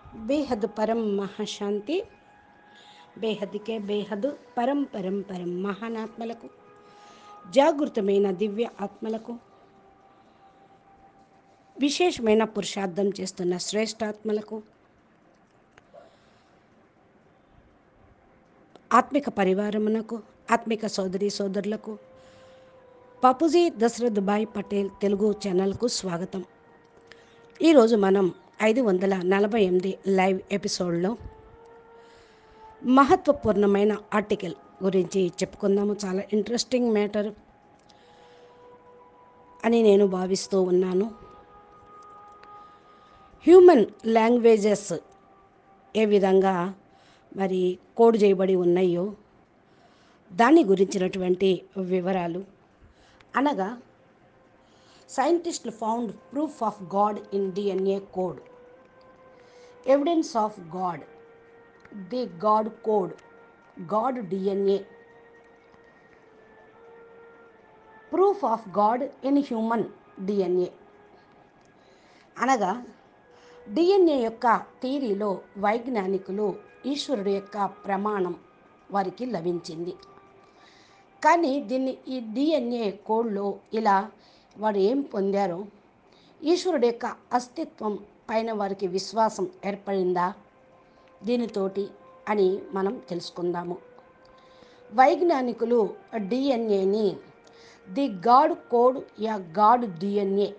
బేహద్ పరం మహాశాంతి బేహద్కే బేహద్ పరం పరం పరం మహానాత్మలకు జాగృతమైన దివ్య ఆత్మలకు విశేషమైన పురుషార్థం చేస్తున్న శ్రేష్టాత్మలకు ఆత్మిక పరివారమునకు ఆత్మిక సోదరి సోదరులకు పపుజీ దశరథ్ భాయ్ పటేల్ తెలుగు ఛానల్కు స్వాగతం ఈరోజు మనం ఐదు వందల నలభై ఎనిమిది లైవ్ ఎపిసోడ్లో మహత్వపూర్ణమైన ఆర్టికల్ గురించి చెప్పుకుందాము చాలా ఇంట్రెస్టింగ్ మ్యాటర్ అని నేను భావిస్తూ ఉన్నాను హ్యూమన్ లాంగ్వేజెస్ ఏ విధంగా మరి కోడ్ చేయబడి ఉన్నాయో దాని గురించినటువంటి వివరాలు అనగా సైంటిస్టులు found proof of God in DNA code evidence of God the God code God DNA proof of God in human DNA అనగా డిఎన్ఏ యొక్క థీరీలో వైజ్ఞానికులు ఈశ్వరుడు యొక్క ప్రమాణం వారికి లభించింది కానీ దీన్ని ఈ డిఎన్ఏ కోడ్లో ఇలా వారు ఏం పొందారో ఈశ్వరుడు యొక్క అస్తిత్వం పైన వారికి విశ్వాసం ఏర్పడిందా దీనితోటి అని మనం తెలుసుకుందాము వైజ్ఞానికులు డిఎన్ఏని ది గాడ్ కోడ్ యా God DNA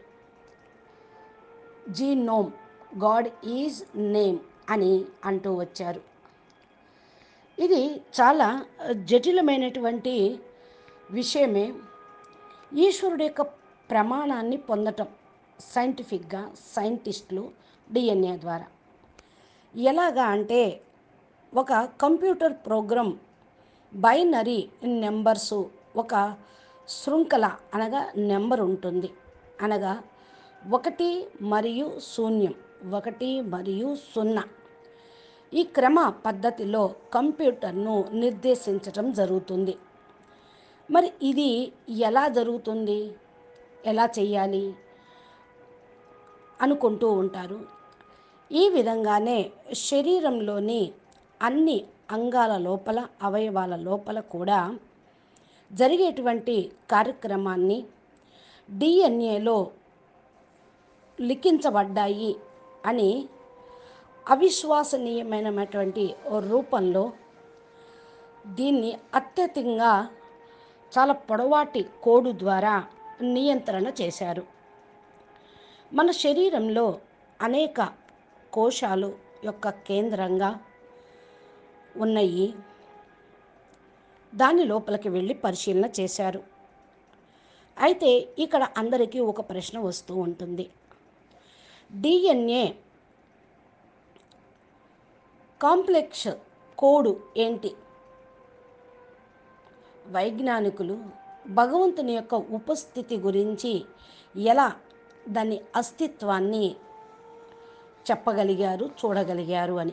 genome God is name అని అంటూ వచ్చారు ఇది చాలా జటిలమైనటువంటి విషయమే ఈశ్వరుడు యొక్క ప్రమాణాన్ని పొందటం సైంటిఫిక్గా సైంటిస్టులు డిఎన్ఏ ద్వారా ఎలాగా అంటే ఒక కంప్యూటర్ ప్రోగ్రామ్ బైనరీ నెంబర్సు ఒక శృంఖల అనగా నెంబర్ ఉంటుంది అనగా ఒకటి మరియు శూన్యం ఒకటి మరియు సున్నా ఈ క్రమ పద్ధతిలో కంప్యూటర్ను నిర్దేశించటం జరుగుతుంది మరి ఇది ఎలా జరుగుతుంది ఎలా చేయాలి అనుకుంటూ ఉంటారు ఈ విధంగానే శరీరంలోని అన్ని అంగాల లోపల అవయవాల లోపల కూడా జరిగేటువంటి కార్యక్రమాన్ని డిఎన్ఏలో లిఖించబడ్డాయి అని అవిశ్వసనీయమైనటువంటి రూపంలో దీన్ని అత్యధికంగా చాలా పొడవాటి కోడు ద్వారా నియంత్రణ చేశారు మన శరీరంలో అనేక కోశాలు యొక్క కేంద్రంగా ఉన్నాయి దాని లోపలికి వెళ్ళి పరిశీలన చేశారు అయితే ఇక్కడ అందరికీ ఒక ప్రశ్న వస్తూ ఉంటుంది డిఎన్ఏ కాంప్లెక్స్ కోడు ఏంటి వైజ్ఞానికులు భగవంతుని యొక్క ఉపస్థితి గురించి ఎలా దాని అస్తిత్వాన్ని చెప్పగలిగారు చూడగలిగారు అని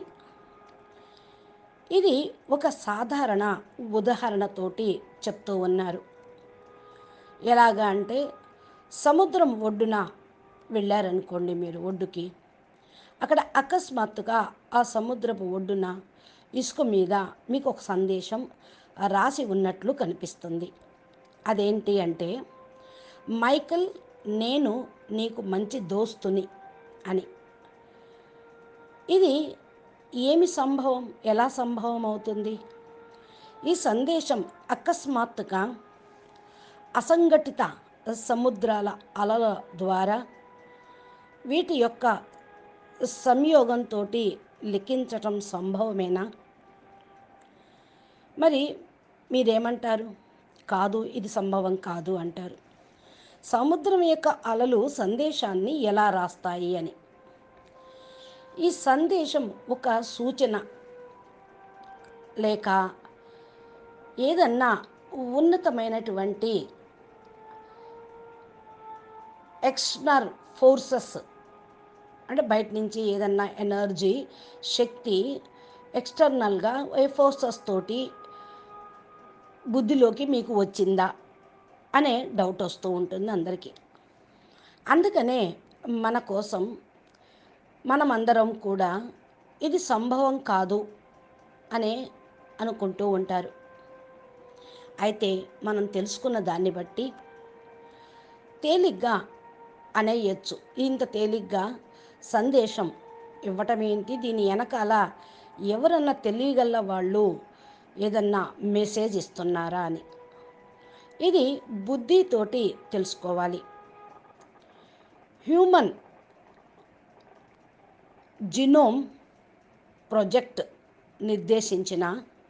ఇది ఒక సాధారణ ఉదాహరణతోటి చెప్తూ ఉన్నారు ఎలాగా అంటే సముద్రం ఒడ్డున వెళ్ళారనుకోండి మీరు ఒడ్డుకి అక్కడ అకస్మాత్తుగా ఆ సముద్రపు ఒడ్డున ఇసుక మీద మీకు ఒక సందేశం రాసి ఉన్నట్లు కనిపిస్తుంది అదేంటి అంటే మైకల్ నేను నీకు మంచి దోస్తుని అని ఇది ఏమి సంభవం ఎలా సంభవం అవుతుంది ఈ సందేశం అకస్మాత్తుగా అసంఘటిత సముద్రాల అలల ద్వారా వీటి యొక్క సంయోగంతో లిఖించటం సంభవమేనా మరి మీరేమంటారు కాదు ఇది సంభవం కాదు అంటారు సముద్రం యొక్క అలలు సందేశాన్ని ఎలా రాస్తాయి అని ఈ సందేశం ఒక సూచన లేక ఏదన్నా ఉన్నతమైనటువంటి ఎక్స్టర్నల్ ఫోర్సెస్ అంటే బయట నుంచి ఏదన్నా ఎనర్జీ శక్తి ఎక్స్టర్నల్గా ఏ ఫోర్సెస్ తోటి బుద్ధిలోకి మీకు వచ్చిందా అనే డౌట్ వస్తూ ఉంటుంది అందరికీ అందుకనే మన కోసం మనమందరం కూడా ఇది సంభవం కాదు అనే అనుకుంటూ ఉంటారు అయితే మనం తెలుసుకున్న దాన్ని బట్టి తేలిగ్గా అనేయచ్చు ఇంత తేలిగ్గా సందేశం ఇవ్వటం ఏంటి దీని వెనకాల ఎవరన్నా తెలియగల వాళ్ళు ఏదన్నా మెసేజ్ ఇస్తున్నారా అని ఇది బుద్ధితోటి తెలుసుకోవాలి హ్యూమన్ జినోమ్ ప్రాజెక్ట్ నిర్దేశించిన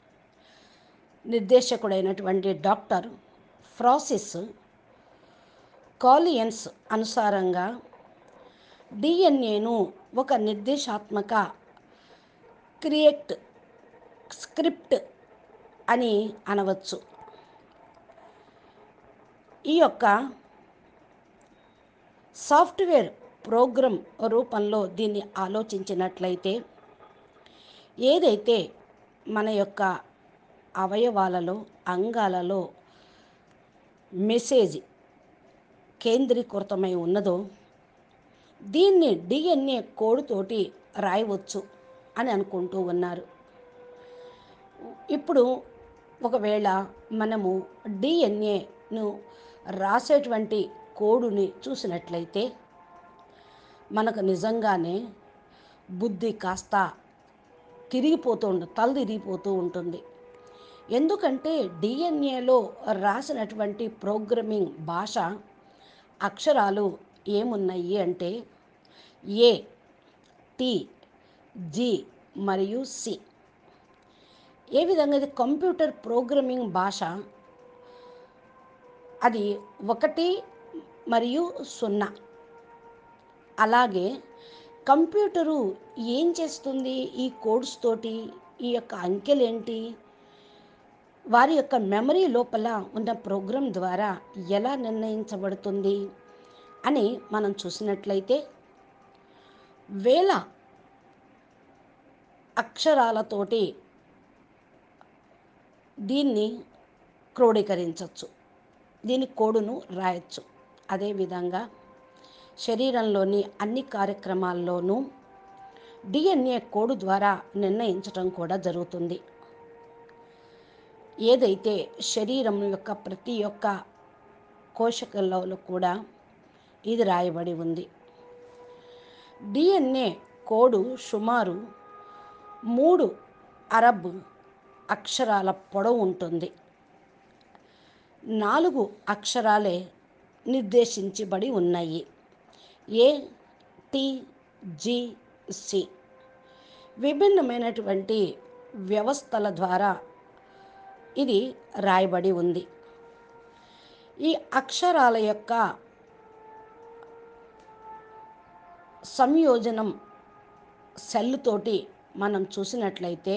నిర్దేశకుడైనటువంటి డాక్టర్ ఫ్రాసిస్ కాలియన్స్ అనుసారంగా డిఎన్ఏను ఒక నిర్దేశాత్మక క్రియేట్ స్క్రిప్ట్ అని అనవచ్చు ఈ యొక్క సాఫ్ట్వేర్ ప్రోగ్రామ్ రూపంలో దీన్ని ఆలోచించినట్లయితే ఏదైతే మన యొక్క అవయవాలలో అంగాలలో మెసేజ్ కేంద్రీకృతమై ఉన్నదో దీన్ని డిఎన్ఏ కోడ్తోటి రాయవచ్చు అని అనుకుంటూ ఉన్నారు ఇప్పుడు ఒకవేళ మనము డిఎన్ఏను రాసేటువంటి కోడుని చూసినట్లయితే మనకు నిజంగానే బుద్ధి కాస్త తిరిగిపోతూ ఉంటుంది తల తిరిగిపోతూ ఉంటుంది ఎందుకంటే డిఎన్ఏలో రాసినటువంటి ప్రోగ్రామింగ్ భాష అక్షరాలు ఏమున్నాయి అంటే ఏ టి జి మరియు సి ఏ విధంగా ఇది కంప్యూటర్ ప్రోగ్రామింగ్ భాష అది ఒకటి మరియు సున్నా అలాగే కంప్యూటరు ఏం చేస్తుంది ఈ కోడ్స్ తోటి ఈ యొక్క అంకెలేంటి వారి యొక్క మెమరీ లోపల ఉన్న ప్రోగ్రాం ద్వారా ఎలా నిర్ణయించబడుతుంది అని మనం చూసినట్లయితే వేల అక్షరాలతోటి దీన్ని క్రోడీకరించవచ్చు దీని కోడును రాయొచ్చు అదేవిధంగా శరీరంలోని అన్ని కార్యక్రమాల్లోనూ డిఎన్ఏ కోడ్ ద్వారా నిర్ణయించటం కూడా జరుగుతుంది ఏదైతే శరీరం యొక్క ప్రతి ఒక్క కోశకల్లో కూడా ఇది రాయబడి ఉంది డిఎన్ఏ కోడు సుమారు మూడు అరబ్ అక్షరాల పొడవు ఉంటుంది నాలుగు అక్షరాలే నిర్దేశించబడి ఉన్నాయి ఏ టి జి సి విభిన్నమైనటువంటి వ్యవస్థల ద్వారా ఇది రాయబడి ఉంది ఈ అక్షరాల యొక్క సంయోజనం సెల్తోటి మనం చూసినట్లయితే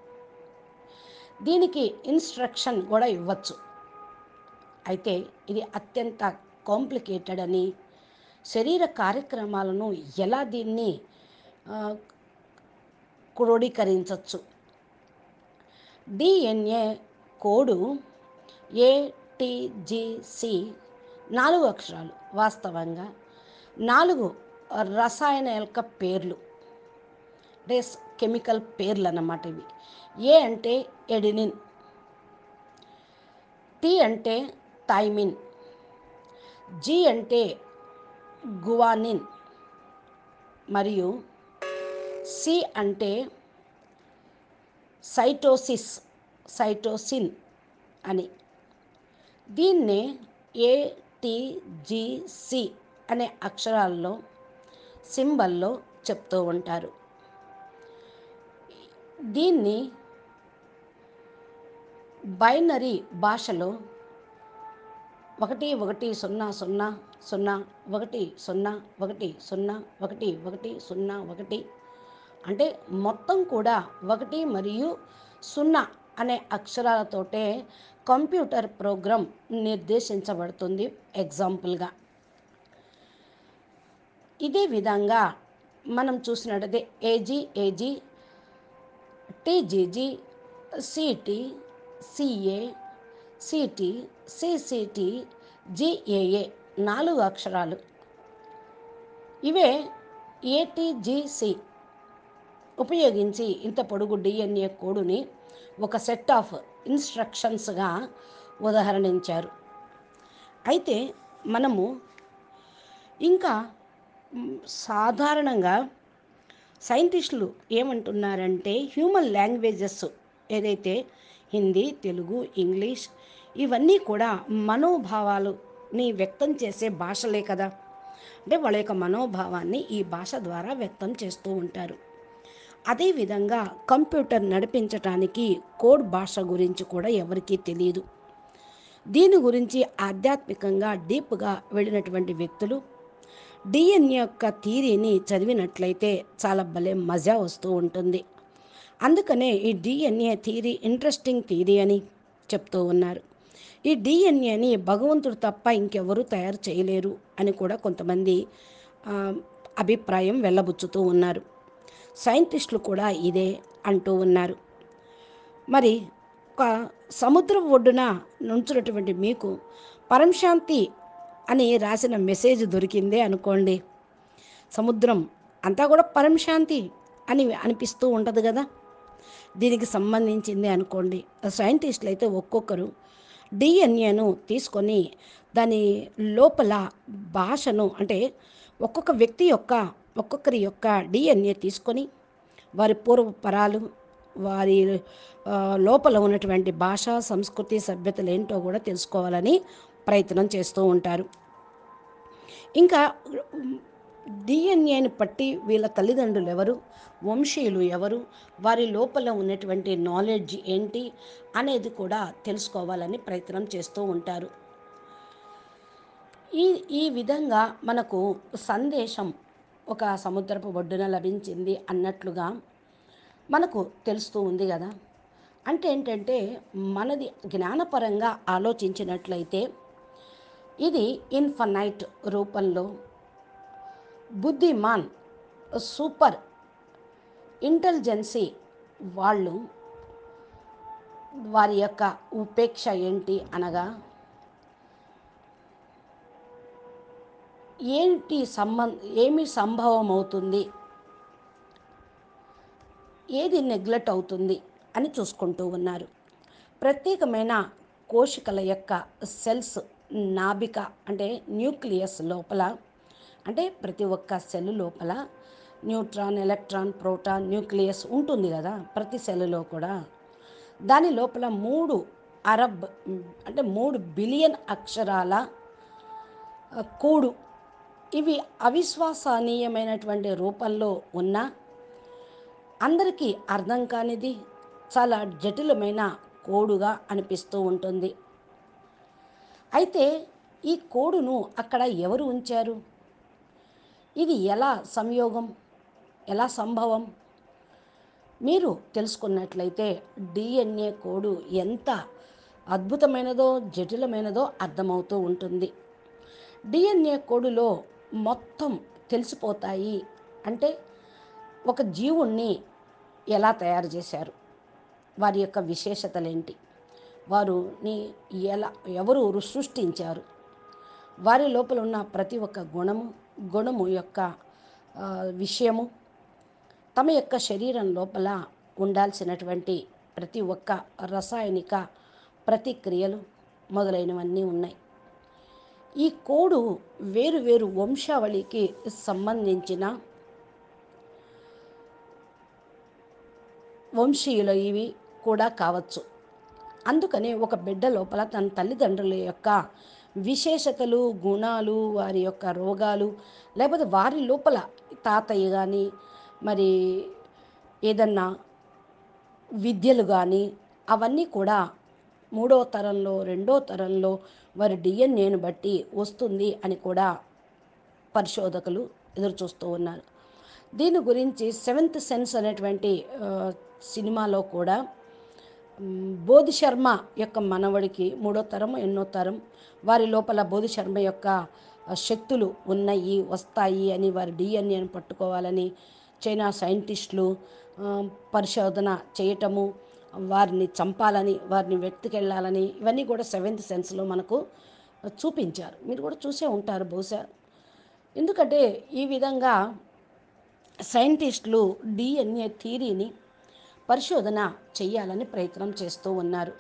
దీనికి ఇన్స్ట్రక్షన్ కూడా ఇవ్వచ్చు అయితే ఇది అత్యంత కాంప్లికేటెడ్ అని శరీర కార్యక్రమాలను ఎలా దీన్ని ఆ, క్రోడీకరించవచ్చు డిఎన్ఏ కోడు ఏటీజీసి నాలుగు అక్షరాలు వాస్తవంగా నాలుగు రసాయన యొక్క పేర్లు అంటే స్- కెమికల్ పేర్లు అన్నమాట ఇవి ఏ అంటే ఎడినిన్ టి అంటే థైమిన్ జి అంటే గువానిన్ మరియు సి అంటే సైటోసిస్ సైటోసిన్ అని దీన్నే ఏటీజీసి అనే అక్షరాల్లో సింబల్లో చెప్తూ ఉంటారు దీన్ని బైనరీ భాషలో ఒకటి ఒకటి సున్నా సున్నా సున్నా ఒకటి సున్నా ఒకటి సున్నా ఒకటి ఒకటి సున్నా ఒకటి అంటే మొత్తం కూడా ఒకటి మరియు సున్నా అనే అక్షరాలతోటే కంప్యూటర్ ప్రోగ్రామ్ నిర్దేశించబడుతుంది ఎగ్జాంపుల్గా ఇదే విధంగా మనం చూసినట్టయితే AG AG TGG CT CA CT CCT GAA నాలుగు అక్షరాలు ఇవే ఏటీజీసి ఉపయోగించి ఇంత పొడుగు డిఎన్ఏ కోడుని ఒక సెట్ ఆఫ్ ఇన్స్ట్రక్షన్స్గా ఉదాహరణించారు అయితే మనము ఇంకా మ్, సాధారణంగా సైంటిస్టులు ఏమంటున్నారంటే హ్యూమన్ లాంగ్వేజెస్ ఏదైతే హిందీ తెలుగు ఇంగ్లీష్ ఇవన్నీ కూడా మనోభావాలుని వ్యక్తం చేసే భాషలే కదా అంటే వాళ్ళ యొక్క మనోభావాన్ని ఈ భాష ద్వారా వ్యక్తం చేస్తూ ఉంటారు అదేవిధంగా కంప్యూటర్ నడిపించటానికి కోడ్ భాష గురించి కూడా ఎవరికీ తెలియదు దీని గురించి ఆధ్యాత్మికంగా డీప్గా వెళ్ళినటువంటి వ్యక్తులు డిఎన్ఏ యొక్క థీరీని చదివినట్లయితే చాలా భలే మజా వస్తూ ఉంటుంది అందుకనే ఈ డిఎన్ఏ థీరీ ఇంట్రెస్టింగ్ థీరీ అని చెప్తూ ఉన్నారు ఈ డిఎన్ఏని భగవంతుడు తప్ప ఇంకెవరూ తయారు చేయలేరు అని కూడా కొంతమంది ఆ, అభిప్రాయం వెళ్ళబుచ్చుతూ ఉన్నారు సైంటిస్టులు కూడా ఇదే అంటూ ఉన్నారు మరి ఒక సముద్రం ఒడ్డున నుంచున్నటువంటి మీకు పరంశాంతి అని రాసిన మెసేజ్ దొరికిందే అనుకోండి సముద్రం అంతా కూడా పరంశాంతి అని అనిపిస్తూ ఉంటుంది కదా దీనికి సంబంధించింది అనుకోండి సైంటిస్టులు అయితే ఒక్కొక్కరు డిఎన్ఏను తీసుకొని దాని లోపల భాషను అంటే ఒక్కొక్క వ్యక్తి యొక్క ఒక్కొక్కరి యొక్క డిఎన్ఏ తీసుకొని వారి పూర్వపరాలు వారి ఆ, లోపల ఉన్నటువంటి భాష సంస్కృతి సభ్యతలు ఏంటో కూడా తెలుసుకోవాలని ప్రయత్నం చేస్తూ ఉంటారు ఇంకా డిఎన్ఏని పట్టి వీళ్ళ తల్లిదండ్రులు ఎవరు వంశీయులు ఎవరు వారి లోపల ఉన్నటువంటి నాలెడ్జ్ ఏంటి అనేది కూడా తెలుసుకోవాలని ప్రయత్నం చేస్తూ ఉంటారు ఈ ఈ విధంగా మనకు సందేశం ఒక సముద్రపు ఒడ్డున లభించింది అన్నట్లుగా మనకు తెలుస్తూ ఉంది కదా అంటే ఏంటంటే మనది జ్ఞానపరంగా ఆలోచించినట్లయితే ఇది ఇన్ఫనైట్ రూపంలో బుద్ధిమాన్ సూపర్ ఇంటెలిజెన్సీ వాళ్ళు వారి యొక్క ఉపేక్ష ఏంటి అనగా ఏంటి సంబంధ ఏమి సంభవం అవుతుంది ఏది నెగ్లెక్ట్ అవుతుంది అని చూసుకుంటూ ఉన్నారు ప్రత్యేకమైన కోశికల యొక్క సెల్స్ నాభిక అంటే న్యూక్లియస్ లోపల అంటే ప్రతి ఒక్క సెల్ లోపల న్యూట్రాన్ ఎలక్ట్రాన్ ప్రోటాన్ న్యూక్లియస్ ఉంటుంది కదా ప్రతి సెల్లో కూడా దాని లోపల మూడు అరబ్ అంటే మూడు బిలియన్ అక్షరాల ఆ, కూడు ఇవి అవిశ్వసనీయమైనటువంటి రూపంలో ఉన్న అందరికీ అర్థం కానిది చాలా జటిలమైన కోడుగా అనిపిస్తూ ఉంటుంది అయితే ఈ కోడును అక్కడ ఎవరు ఉంచారు ఇది ఎలా సంయోగం ఎలా సంభవం మీరు తెలుసుకున్నట్లయితే డిఎన్ఏ కోడు ఎంత అద్భుతమైనదో జటిలమైనదో అర్థమవుతూ ఉంటుంది డిఎన్ఏ కోడులో మొత్తం తెలిసిపోతాయి అంటే ఒక జీవుణ్ణి ఎలా తయారు చేశారు వారి యొక్క విశేషతలేంటి వారుని ఎలా ఎవరు సృష్టించారు వారి లోపల ఉన్న ప్రతి ఒక్క గుణము గుణము యొక్క ఆ, విషయము తమ యొక్క శరీరం లోపల ఉండాల్సినటువంటి ప్రతి ఒక్క రసాయనిక ప్రతిక్రియలు మొదలైనవన్నీ ఉన్నాయి ఈ కోడు వేరు వేరు వంశావళికి సంబంధించిన వంశీయుల ఇవి కూడా కావచ్చు అందుకనే ఒక బిడ్డ లోపల తన తల్లిదండ్రుల యొక్క విశేషతలు గుణాలు వారి యొక్క రోగాలు లేకపోతే వారి లోపల తాతయ్య కానీ మరి ఏదన్నా విద్యలు కానీ అవన్నీ కూడా మూడో తరంలో రెండో తరంలో వారి డిఎన్ఏను బట్టి వస్తుంది అని కూడా పరిశోధకులు ఎదురు చూస్తూ ఉన్నారు దీని గురించి సెవెంత్ సెన్స్ అనేటువంటి ఆ, సినిమాలో కూడా మ్, బోధి శర్మ యొక్క మనవడికి మూడో తరం ఎన్నో తరం వారి లోపల బోధి శర్మ యొక్క ఆ, శక్తులు ఉన్నాయి వస్తాయి అని వారి డిఎన్ఏను పట్టుకోవాలని చైనా సైంటిస్టులు ఆ, పరిశోధన చేయటము వారిని చంపాలని వారిని వెతుకెళ్ళాలని ఇవన్నీ కూడా సెవెంత్ సెన్స్లో మనకు చూపించారు మీరు కూడా చూసే ఉంటారు బహుశా ఎందుకంటే ఈ విధంగా సైంటిస్టులు డిఎన్ఏ థీరీని పరిశోధన చేయాలని ప్రయత్నం చేస్తూ ఉన్నారు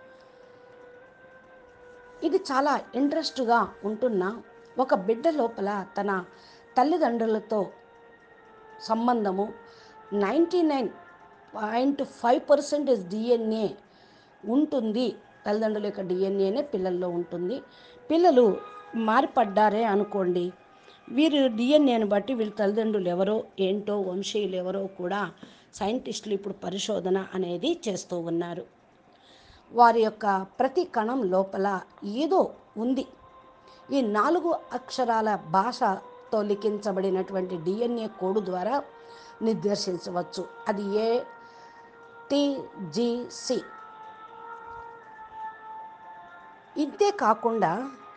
ఇది చాలా ఇంట్రెస్ట్గా ఉంటున్న ఒక బిడ్డ లోపల తన తల్లిదండ్రులతో సంబంధము ninety nine point five percentage DNA ఉంటుంది తల్లిదండ్రుల యొక్క డిఎన్ఏనే పిల్లల్లో ఉంటుంది పిల్లలు మారిపడ్డారే అనుకోండి వీరు డిఎన్ఏను బట్టి వీళ్ళ తల్లిదండ్రులు ఎవరో ఏంటో వంశీయులు ఎవరో కూడా సైంటిస్టులు ఇప్పుడు పరిశోధన అనేది చేస్తూ ఉన్నారు వారి యొక్క ప్రతి కణం లోపల ఏదో ఉంది ఈ నాలుగు అక్షరాల భాషతో లిఖించబడినటువంటి డిఎన్ఏ కోడ్ ద్వారా నిర్దేశించవచ్చు అది ఏ టిజిసి ఇంతే కాకుండా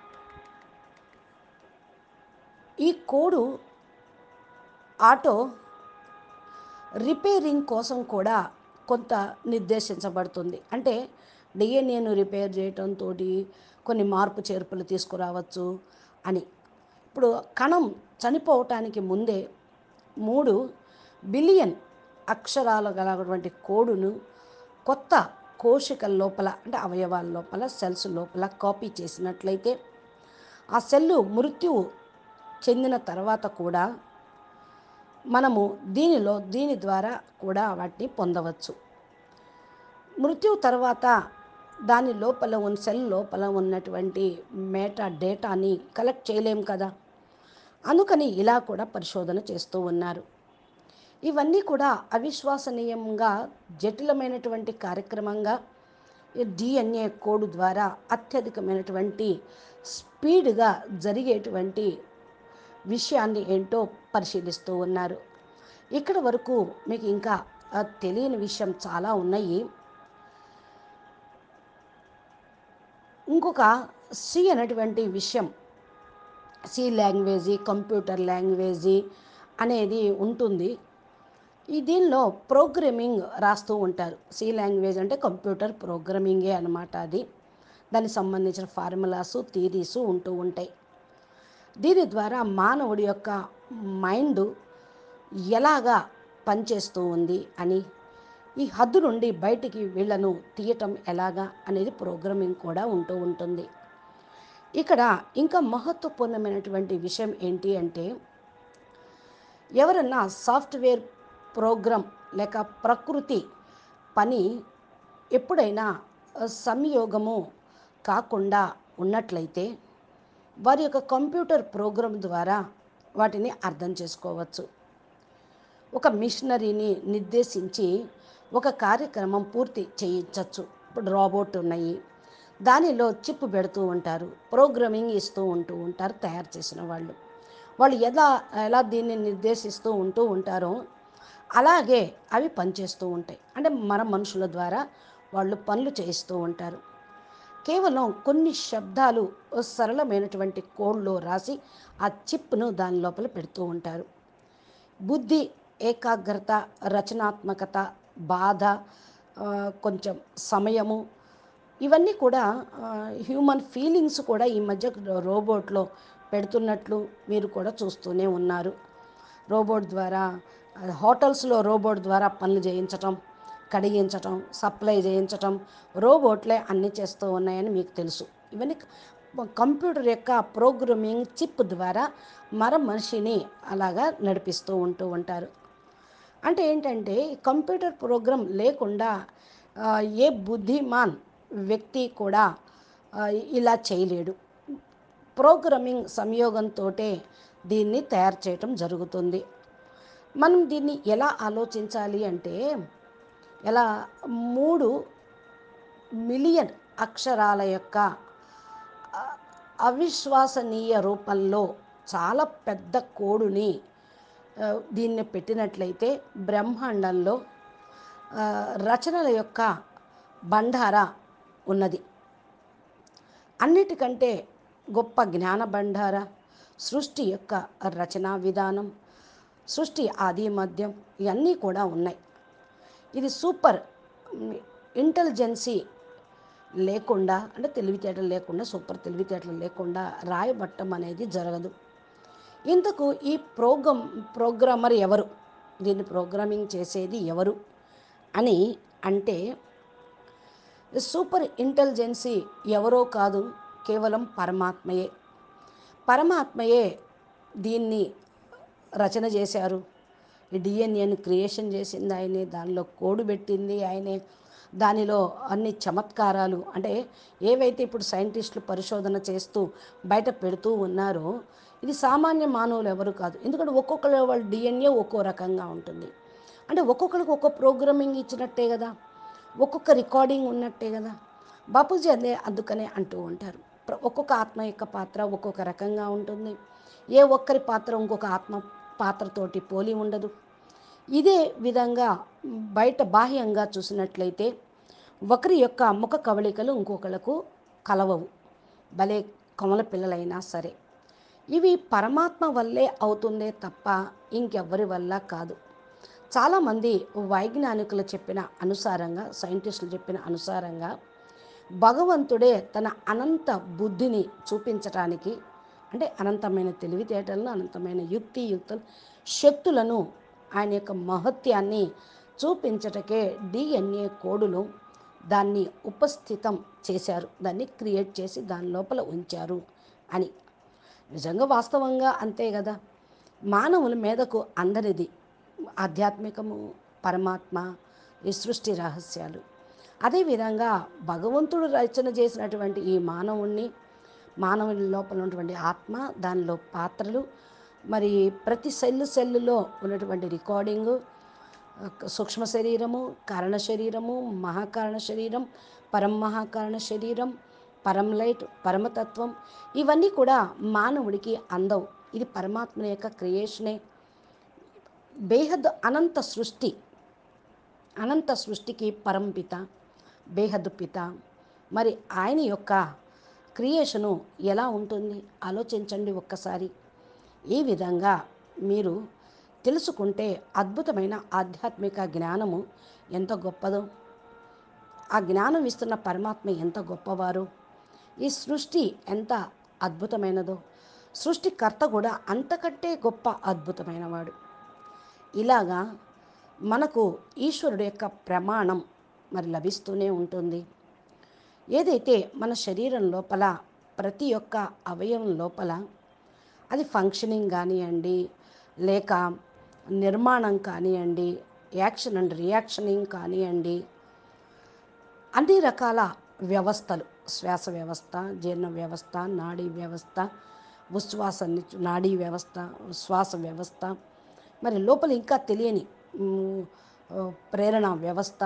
ఈ కోడు ఆటో రిపేరింగ్ కోసం కూడా కొంత నిర్దేశించబడుతుంది అంటే డిఎన్ఏను రిపేర్ చేయటంతో కొన్ని మార్పు చేర్పులు తీసుకురావచ్చు అని ఇప్పుడు కణం చనిపోవటానికి ముందే మూడు బిలియన్ అక్షరాలు గలటువంటి కోడును కొత్త కోశికల లోపల అంటే అవయవాల లోపల సెల్స్ లోపల కాపీ చేసినట్లయితే ఆ సెల్లు మృత్యువు చెందిన తర్వాత కూడా మనము దీనిలో దీని ద్వారా కూడా వాటిని పొందవచ్చు మృత్యు తర్వాత దాని లోపల ఉన్న సెల్ లోపల ఉన్నటువంటి మేటా డేటాని కలెక్ట్ చేయలేం కదా అందుకని ఇలా కూడా పరిశోధన చేస్తూ ఉన్నారు ఇవన్నీ కూడా అవిశ్వసనీయంగా జటిలమైనటువంటి కార్యక్రమంగా ఈ డిఎన్ఏ కోడ్ ద్వారా అత్యధికమైనటువంటి స్పీడ్గా జరిగేటువంటి విషయాన్ని ఏంటో పరిశీలిస్తూ ఉన్నారు ఇక్కడ వరకు మీకు ఇంకా ఆ, తెలియని విషయం చాలా ఉన్నాయి ఇంకొక సి అనేటువంటి విషయం సి లాంగ్వేజీ కంప్యూటర్ లాంగ్వేజీ అనేది ఉంటుంది ఈ దీనిలో ప్రోగ్రామింగ్ రాస్తూ ఉంటారు సి లాంగ్వేజ్ అంటే కంప్యూటర్ ప్రోగ్రామింగే అనమాట అది దానికి సంబంధించిన ఫార్ములాసు థీరీసు ఉంటూ ఉంటాయి దీని ద్వారా మానవుడి యొక్క మైండ్ ఎలాగా పనిచేస్తూ ఉంది అని ఈ హద్దు నుండి బయటికి వీళ్ళను తీయటం ఎలాగా అనేది ప్రోగ్రామింగ్ కూడా ఉంటూ ఉంటుంది ఇక్కడ ఇంకా మహత్వపూర్ణమైనటువంటి విషయం ఏంటి అంటే ఎవరన్నా సాఫ్ట్వేర్ ప్రోగ్రామ్ లేక ప్రకృతి పని ఎప్పుడైనా ఆ, సంయోగము కాకుండా ఉన్నట్లయితే వారి యొక్క కంప్యూటర్ ప్రోగ్రామ్ ద్వారా వాటిని అర్థం చేసుకోవచ్చు ఒక మిషనరీని నిర్దేశించి ఒక కార్యక్రమం పూర్తి చేయించవచ్చు ఇప్పుడు రోబోట్ ఉన్నాయి దానిలో చిప్ పెడుతూ ఉంటారు ప్రోగ్రామింగ్ ఇస్తూ ఉంటూ ఉంటారు తయారు చేసిన వాళ్ళు వాళ్ళు ఎలా ఎలా దీన్ని నిర్దేశిస్తూ ఉంటూ ఉంటారో అలాగే అవి పనిచేస్తూ ఉంటాయి అంటే మన మనుషుల ద్వారా వాళ్ళు పనులు చేయిస్తూ ఉంటారు కేవలం కొన్ని శబ్దాలు సరళమైనటువంటి కోడ్లో రాసి ఆ చిప్ను దాని లోపల పెడుతూ ఉంటారు బుద్ధి ఏకాగ్రత రచనాత్మకత బాధ ఆ, కొంచెం సమయము ఇవన్నీ కూడా హ్యూమన్ ఫీలింగ్స్ కూడా ఈ మధ్య రోబోట్లో పెడుతున్నట్లు మీరు కూడా చూస్తూనే ఉన్నారు రోబోట్ ద్వారా ఆ, హోటల్స్లో రోబోట్ ద్వారా పనులు చేయించటం కడిగించటం సప్లై చేయించటం రోబోట్లే అన్నీ చేస్తూ ఉన్నాయని మీకు తెలుసు ఇవన్నీ క- కంప్యూటర్ యొక్క ప్రోగ్రామింగ్ చిప్ ద్వారా మర మనిషిని అలాగా నడిపిస్తూ ఉంటూ ఉంటారు అంటే ఏంటంటే ఈ కంప్యూటర్ ప్రోగ్రామ్ లేకుండా ఆ, ఏ బుద్ధిమాన్ వ్యక్తి కూడా ఆ, ఇలా చేయలేడు ప్రోగ్రామింగ్ సంయోగంతో దీన్ని తయారు చేయటం జరుగుతుంది మనం దీన్ని ఎలా ఆలోచించాలి అంటే ఎలా మూడు మిలియన్ అక్షరాల యొక్క ఆ, అవిశ్వసనీయ రూపంలో చాలా పెద్ద కోడుని ఆ, దీన్ని పెట్టినట్లయితే బ్రహ్మాండంలో ఆ, రచనల యొక్క బండార ఉన్నది అన్నిటికంటే గొప్ప జ్ఞాన బండార సృష్టి యొక్క రచనా విధానం సృష్టి ఆది మధ్యం ఇవన్నీ కూడా ఉన్నాయి ఇది సూపర్ ఇంటెలిజెన్సీ లేకుండా అంటే తెలివితేటలు లేకుండా సూపర్ తెలివితేటలు లేకుండా రాయబట్టం అనేది జరగదు ఇంతకు ఈ ప్రోగ్రామ్ ప్రోగ్రామర్ ఎవరు దీన్ని ప్రోగ్రామింగ్ చేసేది ఎవరు అని అంటే సూపర్ ఇంటెలిజెన్సీ ఎవరో కాదు కేవలం పరమాత్మయే పరమాత్మయే దీన్ని రచన చేశారు ఈ డిఎన్ఏని క్రియేషన్ చేసింది ఆయనే దానిలో కోడ్ పెట్టింది ఆయనే దానిలో అన్ని చమత్కారాలు అంటే ఏవైతే ఇప్పుడు సైంటిస్టులు పరిశోధన చేస్తూ బయట పెడుతూ ఉన్నారో ఇది సామాన్య మానవులు ఎవరు కాదు ఎందుకంటే ఒక్కొక్కరు వాళ్ళ డిఎన్ఏ ఒక్కో రకంగా ఉంటుంది అంటే ఒక్కొక్కరికి ఒక్కో ప్రోగ్రామింగ్ ఇచ్చినట్టే కదా ఒక్కొక్క రికార్డింగ్ ఉన్నట్టే కదా బాపూజీ అదే అందుకనే అంటూ ఉంటారు ప్ర- ఒక్కొక్క ఆత్మ యొక్క పాత్ర ఒక్కొక్క రకంగా ఉంటుంది ఏ ఒక్కరి పాత్ర ఇంకొక ఆత్మ పాత్రతోటి పోలి ఉండదు ఇదే విధంగా బయట బాహ్యంగా చూసినట్లయితే ఒకరి యొక్క ముఖ కవళికలు ఇంకొకళ్ళకు కలవవు భలే కమల పిల్లలైనా సరే ఇవి పరమాత్మ వల్లే అవుతుందే తప్ప ఇంకెవ్వరి వల్ల కాదు చాలామంది వైజ్ఞానికులు చెప్పిన అనుసారంగా సైంటిస్టులు చెప్పిన అనుసారంగా భగవంతుడే తన అనంత బుద్ధిని చూపించటానికి అంటే అనంతమైన తెలివితేటలను అనంతమైన యుక్తి యుక్తులు శక్తులను ఆయన యొక్క మహత్యాన్ని చూపించటకే డిఎన్ఏ కోడును దాన్ని ఉపస్థితం చేశారు దాన్ని క్రియేట్ చేసి దాని లోపల ఉంచారు అని నిజంగా వాస్తవంగా అంతే కదా మానవుల మీదకు అందరిది ఆధ్యాత్మికము పరమాత్మ ఈ సృష్టి రహస్యాలు అదేవిధంగా భగవంతుడు రచన చేసినటువంటి ఈ మానవుణ్ణి మానవుని లోపల ఉన్నటువంటి ఆత్మ దానిలో పాత్రలు మరి ప్రతి సెల్లు సెల్లులో ఉన్నటువంటి రికార్డింగు సూక్ష్మ శరీరము కారణ శరీరము మహాకారణ శరీరం పరమహాకారణ శరీరం పరం లైట్ పరమతత్వం ఇవన్నీ కూడా మానవుడికి అందవు ఇది పరమాత్మ యొక్క క్రియేషనే బేహద్ అనంత సృష్టి అనంత సృష్టికి పరంపిత బేహద్ పిత మరి ఆయన యొక్క క్రియేషను ఎలా ఉంటుంది ఆలోచించండి ఒక్కసారి ఈ విధంగా మీరు తెలుసుకుంటే అద్భుతమైన ఆధ్యాత్మిక జ్ఞానము ఎంత గొప్పదో ఆ జ్ఞానం ఇస్తున్న పరమాత్మ ఎంత గొప్పవారు ఈ సృష్టి ఎంత అద్భుతమైనదో సృష్టికర్త కూడా అంతకంటే గొప్ప అద్భుతమైనవాడు ఇలాగా మనకు ఈశ్వరుడు యొక్క ప్రమాణం మరి లభిస్తూనే ఉంటుంది ఏదైతే మన శరీరం లోపల ప్రతి ఒక్క అవయవం లోపల అది ఫంక్షనింగ్ కానివ్వండి లేక నిర్మాణం కానివ్వండి యాక్షన్ అండ్ రియాక్షనింగ్ కానివ్వండి అన్ని రకాల వ్యవస్థలు శ్వాస వ్యవస్థ జీర్ణ వ్యవస్థ నాడీ వ్యవస్థ ఉచ్ఛ్వాస ని- నాడీ వ్యవస్థ శ్వాస వ్యవస్థ మరి లోపల ఇంకా తెలియని మ్, ఆ, ప్రేరణ వ్యవస్థ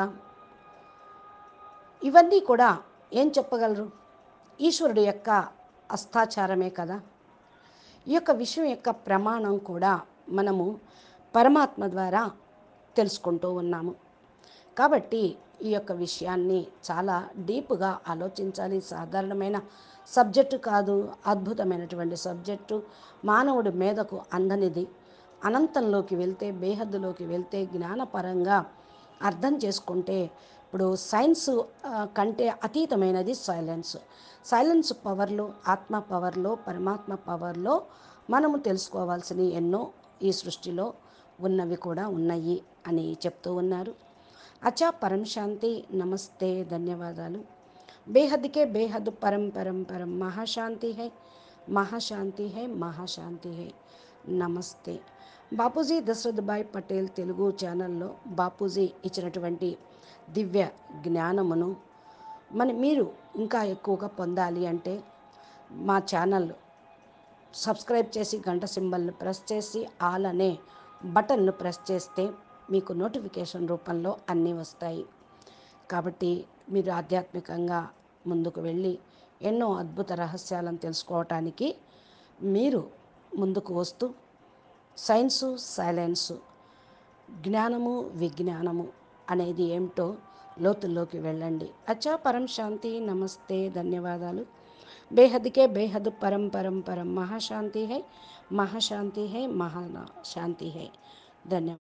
ఇవన్నీ కూడా ఏం చెప్పగలరు ఈశ్వరుడు యొక్క అస్తాచారమే కదా ఈ యొక్క విషయం యొక్క ప్రమాణం కూడా మనము పరమాత్మ ద్వారా తెలుసుకుంటూ ఉన్నాము కాబట్టి ఈ యొక్క విషయాన్ని చాలా డీప్గా ఆలోచించాలి సాధారణమైన సబ్జెక్టు కాదు అద్భుతమైనటువంటి సబ్జెక్టు మానవుడి మీదకు అందనిది అనంతంలోకి వెళ్తే బేహద్దులోకి వెళ్తే జ్ఞానపరంగా అర్థం చేసుకుంటే ఇప్పుడు సైన్స్ ఆ, కంటే అతీతమైనది సైలెన్స్ సైలెన్స్ పవర్లో ఆత్మ పవర్లో పరమాత్మ పవర్లో మనము తెలుసుకోవాల్సినవి ఎన్నో ఈ సృష్టిలో ఉన్నవి కూడా ఉన్నాయి అని చెప్తూ ఉన్నారు అచ్చా పరం శాంతి నమస్తే ధన్యవాదాలు బేహద్కే బేహద్ పరం పరం పరం మహాశాంతి హై మహాశాంతి హై మహాశాంతి హై నమస్తే బాపూజీ దశరథ్ భాయ్ పటేల్ తెలుగు ఛానల్లో బాపూజీ ఇచ్చినటువంటి దివ్య జ్ఞానమును మన మీరు ఇంకా ఎక్కువగా పొందాలి అంటే మా ఛానల్ సబ్స్క్రైబ్ చేసి గంట సింబల్ని ప్రెస్ చేసి ఆల్ అనే బటన్ను ప్రెస్ చేస్తే మీకు నోటిఫికేషన్ రూపంలో అన్నీ వస్తాయి కాబట్టి మీరు ఆధ్యాత్మికంగా ముందుకు వెళ్ళి ఎన్నో అద్భుత రహస్యాలను తెలుసుకోవటానికి మీరు ముందుకు వస్తూ సైన్సు సైలెన్సు జ్ఞానము విజ్ఞానము అనేది ఏమిటో లోతుల్లోకి వెళ్ళండి అచ్చా పరం శాంతి నమస్తే ధన్యవాదాలు బేహద్కే బేహద్ పరం పరం పరం మహాశాంతి హై మహాశాంతి హై మహా శాంతి హై ధన్యవాదాలు